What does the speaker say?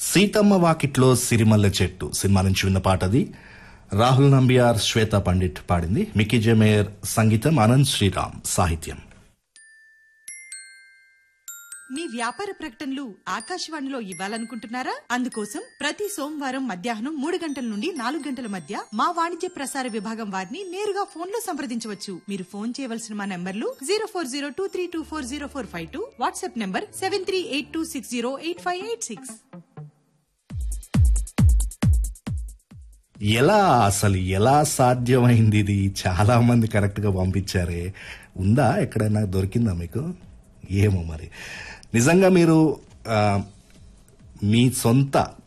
సీతమ్మ వాకిట్లో సిరిమల్లె చెట్టు సినిమా నుంచి విన్న పాట అది రాహుల్ నంబియార్ శ్వేత పండిట్ పాడింది మికీ జమేర్ సంగీతం ఆనంద్ శ్రీరామ్ సాహిత్యం మీ వ్యాపార ప్రకటనలు ఆకాశవాణిలో ఇవ్వాలనుకుంటున్నారా అందుకోసం ప్రతి సోమవారం మధ్యాహ్నం మూడు గంటల నుండి నాలుగు గంటల మధ్య మా వాణిజ్య ప్రసార విభాగం వారిని నేరుగా ఫోన్ లో సంప్రదించవచ్చు మీరు ఫోన్ చేయవలసిన మా నంబర్లు zero four zero two three two four zero four five two WhatsApp number seven three eight two six zero eight five eight six ఎలా అసలు ఎలా సాధ్యమైంది ఇది చాలా మంది కరెక్ట్ గా పంపించారే ఉందా ఎక్కడైనా దొరికిందా మీకు ఏమో మరి నిజంగా మీరు ఆ, మీ సొంత